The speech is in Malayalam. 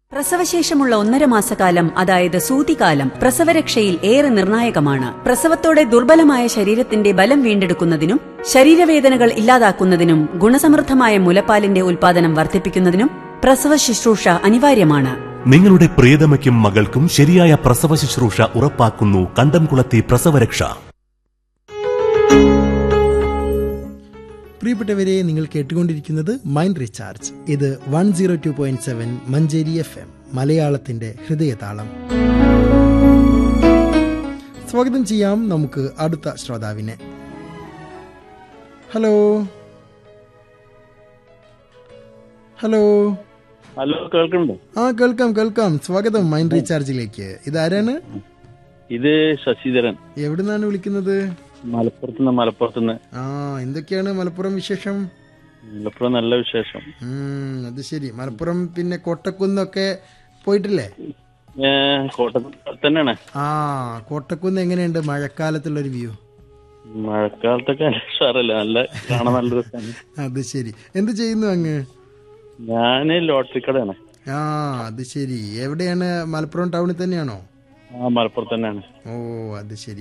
പ്രസവശേഷമുള്ള ഒന്നര മാസക്കാലം അതായത് സൂതികാലം പ്രസവരക്ഷയിൽ ഏറെ നിർണായകമാണ് പ്രസവത്തോടെ ദുർബലമായ ശരീരത്തിന്റെ ബലം വീണ്ടെടുക്കുന്നതിനും ശരീരവേദനകൾ ഇല്ലാതാക്കുന്നതിനും ഗുണസമൃദ്ധമായ മുലപ്പാലിന്റെ ഉൽപാദനം വർദ്ധിപ്പിക്കുന്നതിനും പ്രസവ ശുശ്രൂഷ അനിവാര്യമാണ് നിങ്ങളുടെ പ്രിയതമയ്ക്കും മകൾക്കും ശരിയായ പ്രസവ ശുശ്രൂഷ ഉറപ്പാക്കുന്നു കണ്ടംകുളത്തി പ്രസവരക്ഷ പ്രിയപ്പെട്ടവരെ നിങ്ങൾ കേട്ടുകൊണ്ടിരിക്കുന്നത് മൈൻഡ് റീചാർജ് ഇത് one zero two point seven Manjeri FM എം മലയാളത്തിന്റെ ഹൃദയതാളം സ്വാഗതം ചെയ്യാം നമുക്ക് അടുത്ത ശ്രോതാവിനെ ഹലോ ഹലോ ഹലോ കേൾക്കുന്നുണ്ടോ ആ കേൾക്കാം കേൾക്കാം സ്വാഗതം മൈൻഡ് റീചാർജിലേക്ക് ഇതാരാണ് ഇത് ശശിധരൻ എവിടുന്നാണ് വിളിക്കുന്നത് മലപ്പുറത്തുനിന്ന് മലപ്പുറത്തുനിന്ന് ആ എന്തൊക്കെയാണ് മലപ്പുറം വിശേഷം മലപ്പുറം നല്ല വിശേഷം ഉം, അത് ശരി മലപ്പുറം പിന്നെ കോട്ടക്കുന്നൊക്കെ പോയിട്ടില്ലേ ഏ, കോട്ടയം തന്നെയാണ് ആ കോട്ടക്കുന്ന് എങ്ങനെയുണ്ട് മഴക്കാലത്തുള്ളൊരു വ്യൂ മഴക്കാലത്തൊക്കെ ഉഷാറല്ല നല്ല കാണാൻ നല്ല രസമാണ് അത് ശരി എന്ത് ചെയ്യുന്നു അങ്ങ് ഞാന് ലോട്ടറി കടയാണ് ആ അത് ശരി എവിടെയാണ് മലപ്പുറം ടൗണിൽ തന്നെയാണോ ആ മലപ്പുറത്ത് തന്നെയാണ് ഓ അത് ശരി